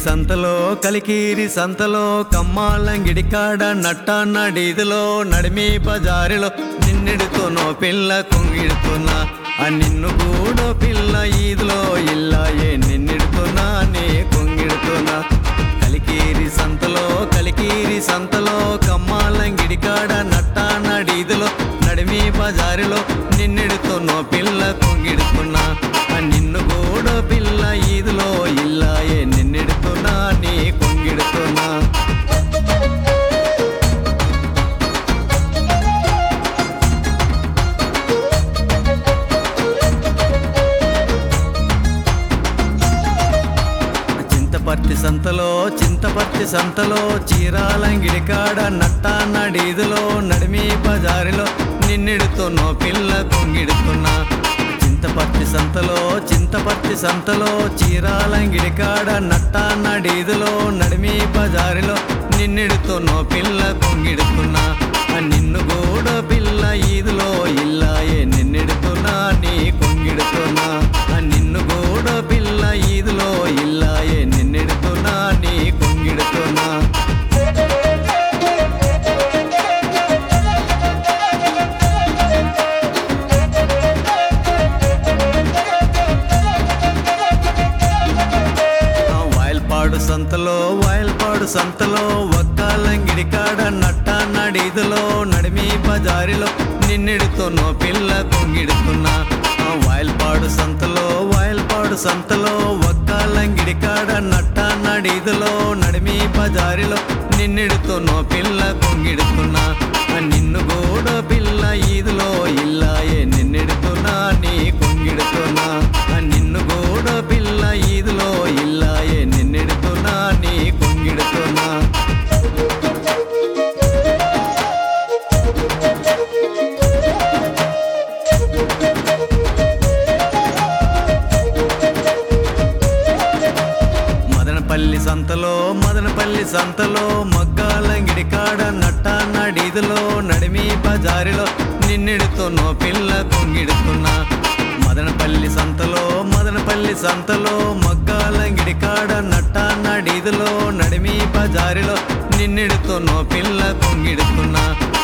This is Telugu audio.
సంతలో కలికీరి సంతలో కమ్మాలంగిడి కాడ నట్టాన్నడీదిలో నడిమి బజారిలో నిన్నెడుతునో పిల్ల కొంగిడుతున్నా ఆ నిన్ను కూడా పిల్ల ఈదులో ఇల్లాయే నిన్నెడుతున్నా నీ కొంగిడుతున్నా కలికీరి సంతలో కలికీరి సంతలో కమ్మాలంగిడి కాడ నట్టాన్నడీదిలో నడిమి బజారిలో నిన్నెడుతున్నో పిల్ల కొంగిడుతున్నా ఆ నిన్ను కూడా పిల్ల ఈదులో ఇల్లాయే నిన్నెడుతున్నా నీ కొంగిడుతున్నా చింతపర్తి సంతలో చింతపర్తి సంతలో చీరాలంగిడి కాడ నట్టాన్నడీదులో నడిమి బజారిలో నిన్నెడుతున్నో పిల్ల కొంగిడుతున్నా చింతపర్తి సంతలో చింతపర్తి సంతలో చీరాలంగిడి కాడ నట్టాన్నడీదులో నడిమి బజారిలో నిన్నెడుతున్నో పిల్ల కొంగిడుతున్నా ఆ నిన్ను కూడా పిల్ల ఈదులో ఇల్లాయే నిన్నెడుతున్నా నీ కొంగిడుతున్నా ఆ నిన్ను కూడా పిల్ల ఈదులో ఇల్లాయే నిన్నెడుతున్నా నీ కొంగిడుతున్నా ఆ వాయల్పాడు సంతలో వాయల్పాడు సంతలో ఒక్కాలంగిడి కాడ నట్టాన్నడీదులో నడిమి బజారిలో నిన్నెడుతున్నో పిల్ల కొంగిడుతున్నా ఆ వాయల్పాడు సంతలో వాయల్పాడు సంతలో ఒక్కాలంగిడి కాడ నట్టాన్నడీదులో నడిమి బజారిలో నిన్నెడుతున్నో పిల్ల కొంగిడుతున్నా ఆ నిన్ను కూడా పిల్ల ఈదులో ఇల్లాయే నిన్నెడుతున్నా నీ కొంగిడుతున్నా ఆ నిన్ను కూడా పిల్ల ఈదులో ఇల్లాయే నిన్నెడుతున్నా నీ కొంగిడుతున్నా మదనపల్లి సంతలో మదనపల్లి సంతలో మగ్గాలంగిడి కాడ నట్టాన్నడీదులో నడిమి బజారిలో నిన్నెడుతున్నో పిల్ల కొంగిడుతున్నా మదనపల్లి సంతలో మదనపల్లి సంతలో మగ్గాలంగిడి కాడ నట్టాన్నడీదులో నడిమి బజారిలో నిన్నెడుతున్నో పిల్ల కొంగిడుతున్నా